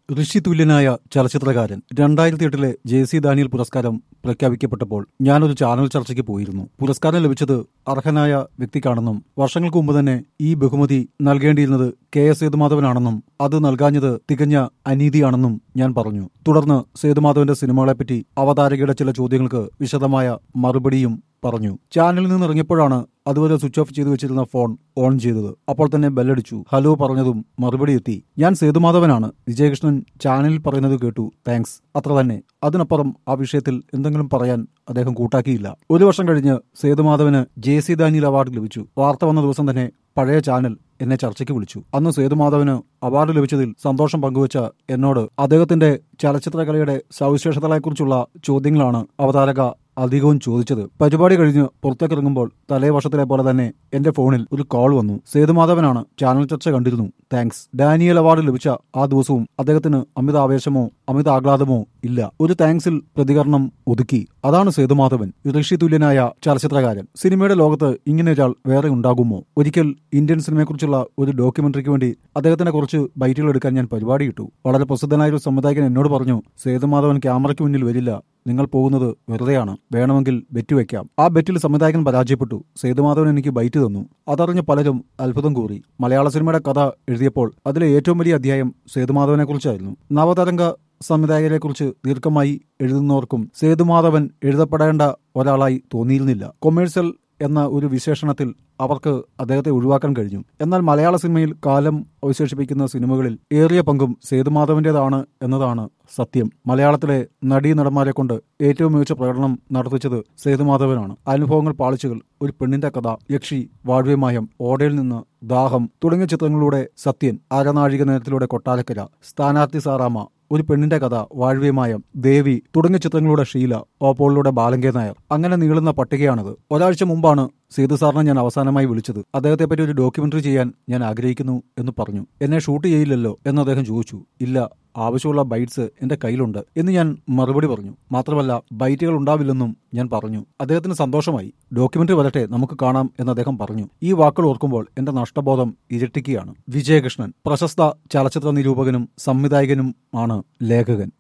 ഋഷി തുല്യനായ ചലച്ചിത്രകാരൻ രണ്ടായിരത്തി എട്ടിലെ J C Daniel പുരസ്കാരം പ്രഖ്യാപിക്കപ്പെട്ടപ്പോൾ ഞാനൊരു ചാനൽ ചർച്ചയ്ക്ക് പോയിരുന്നു പുരസ്കാരം ലഭിച്ചത് അർഹനായ വ്യക്തിക്കാണെന്നും വർഷങ്ങൾക്ക് മുമ്പ് തന്നെ ഈ ബഹുമതി നൽകേണ്ടിയിരുന്നത് കെ എസ് സേതുമാധവനാണെന്നും അത് നൽകാഞ്ഞത് തികഞ്ഞ അനീതിയാണെന്നും ഞാൻ പറഞ്ഞു തുടർന്ന് സേതുമാധവന്റെ സിനിമകളെപ്പറ്റി അവതാരകയുടെ ചില ചോദ്യങ്ങൾക്ക് വിശദമായ മറുപടിയും പറഞ്ഞു ചാനലിൽ നിന്ന് ഇറങ്ങിയപ്പോഴാണ് അതുവരെ സ്വിച്ച് ഓഫ് ചെയ്തു വെച്ചിരുന്ന ഫോൺ ഓൺ ചെയ്തത് അപ്പോൾ തന്നെ ബെല്ലടിച്ചു ഹലോ പറഞ്ഞതും മറുപടി എത്തി ഞാൻ സേതുമാധവനാണ് വിജയകൃഷ്ണൻ ചാനലിൽ പറയുന്നത് കേട്ടു താങ്ക്സ് അത്ര തന്നെ അതിനപ്പുറം ആ വിഷയത്തിൽ എന്തെങ്കിലും പറയാൻ അദ്ദേഹം കൂട്ടാക്കിയില്ല ഒരു വർഷം കഴിഞ്ഞ് സേതുമാധവന് ജെ സി ദാനിയൽ അവാർഡ് ലഭിച്ചു വാർത്ത വന്ന ദിവസം തന്നെ പഴയ ചാനൽ എന്നെ ചർച്ചയ്ക്ക് വിളിച്ചു അന്ന് സേതുമാധവന് അവാർഡ് ലഭിച്ചതിൽ സന്തോഷം പങ്കുവച്ച എന്നോട് അദ്ദേഹത്തിന്റെ ചലച്ചിത്രകലയുടെ സവിശേഷതകളെക്കുറിച്ചുള്ള ചോദ്യങ്ങളാണ് അവതാരക അധികവും ചോദിച്ചത് പരിപാടി കഴിഞ്ഞ് പുറത്തേക്കിറങ്ങുമ്പോൾ തലേ വർഷത്തിലെ പോലെ തന്നെ എന്റെ ഫോണിൽ ഒരു കോൾ വന്നു സേതുമാധവനാണ് ചാനൽ ചർച്ച കണ്ടിരുന്നു താങ്ക്സ് ഡാനിയൽ അവാർഡ് ലഭിച്ച ആ ദിവസവും അദ്ദേഹത്തിന് അമിത ആവേശമോ അമിത ആഹ്ലാദമോ ഇല്ല ഒരു താങ്ക്സിൽ പ്രതികരണം ഒതുക്കി അതാണ് സേതുമാധവൻ ഋഷി തുല്യനായ ചലച്ചിത്രകാരൻ സിനിമയുടെ ലോകത്ത് ഇങ്ങനെ ഒരാൾ വേറെ ഉണ്ടാകുമോ ഒരിക്കൽ ഇന്ത്യൻ സിനിമയെക്കുറിച്ചുള്ള ഒരു ഡോക്യുമെന്ററിക്ക് വേണ്ടി അദ്ദേഹത്തിന്റെ കുറച്ച് ബൈറ്റുകൾ എടുക്കാൻ ഞാൻ പരിപാടി ഇട്ടു വളരെ പ്രസിദ്ധനായ ഒരു സംവിധായകൻ എന്നോട് പറഞ്ഞു സേതുമാധവൻ ക്യാമറയ്ക്ക് മുന്നിൽ വരില്ല നിങ്ങൾ പോകുന്നത് വെറുതെയാണ് വേണമെങ്കിൽ ബെറ്റ് വെക്കാം ആ ബെറ്റിൽ സംവിധായകൻ പരാജയപ്പെട്ടു സേതുമാധവൻ എനിക്ക് ബൈറ്റ് തന്നു അതറിഞ്ഞ് പലരും അത്ഭുതം കൂറി മലയാള സിനിമയുടെ കഥ എഴുതിയപ്പോൾ അതിലെ ഏറ്റവും വലിയ അധ്യായം സേതുമാധവനെ കുറിച്ചായിരുന്നു നവതരംഗ സംവിധായകരെക്കുറിച്ച് ദീർഘമായി എഴുതുന്നവർക്കും സേതുമാധവൻ എഴുതപ്പെടേണ്ട ഒരാളായി തോന്നിയിരുന്നില്ല കൊമേഴ്സ്യൽ എന്ന ഒരു വിശേഷണത്തിൽ അവർക്ക് അദ്ദേഹത്തെ ഒഴിവാക്കാൻ കഴിഞ്ഞു എന്നാൽ മലയാള സിനിമയിൽ കാലം അവശേഷിപ്പിക്കുന്ന സിനിമകളിൽ ഏറിയ പങ്കും സേതുമാധവന്റേതാണ് എന്നതാണ് സത്യം മലയാളത്തിലെ നടീ നടന്മാരെ കൊണ്ട് ഏറ്റവും മികച്ച പ്രകടനം നടത്തിച്ചത് സേതുമാധവനാണ് അനുഭവങ്ങൾ പാളിച്ചുകൾ ഒരു പെണ്ണിന്റെ കഥ യക്ഷി വാഴ്വ്യമായം ഓടയിൽ നിന്ന് ദാഹം തുടങ്ങിയ ചിത്രങ്ങളിലൂടെ സത്യൻ അരനാഴിക നേരത്തിലൂടെ കൊട്ടാരക്കര സ്ഥാനാർത്ഥി സാറാമ ഒരു പെണ്ണിന്റെ കഥ വാഴ്വ്യമായം ദേവി തുടങ്ങിയ ചിത്രങ്ങളുടെ ഷീല ഓപ്പോളിലൂടെ ബാലങ്കേ നായർ അങ്ങനെ നീളുന്ന പട്ടികയാണത് ഒരാഴ്ച മുമ്പാണ് സേതു സാറിനെ ഞാൻ അവസാനമായി വിളിച്ചത് അദ്ദേഹത്തെ പറ്റി ഒരു ഡോക്യുമെന്ററി ചെയ്യാൻ ഞാൻ ആഗ്രഹിക്കുന്നു എന്ന് പറഞ്ഞു എന്നെ ഷൂട്ട് ചെയ്യില്ലല്ലോ എന്ന് അദ്ദേഹം ചോദിച്ചു ഇല്ല ആവശ്യമുള്ള ബൈറ്റ്സ് എന്റെ കയ്യിലുണ്ട് എന്ന് ഞാൻ മറുപടി പറഞ്ഞു മാത്രമല്ല ബൈറ്റുകൾ ഉണ്ടാവില്ലെന്നും ഞാൻ പറഞ്ഞു അദ്ദേഹത്തിന് സന്തോഷമായി ഡോക്യുമെന്ററി വരട്ടെ നമുക്ക് കാണാം എന്ന് അദ്ദേഹം പറഞ്ഞു ഈ വാക്കുകൾ ഓർക്കുമ്പോൾ എന്റെ നഷ്ടബോധം ഇരട്ടിക്കുകയാണ് വിജയകൃഷ്ണൻ പ്രശസ്ത ചലച്ചിത്ര നിരൂപകനും സംവിധായകനും ആണ് ലേഖകൻ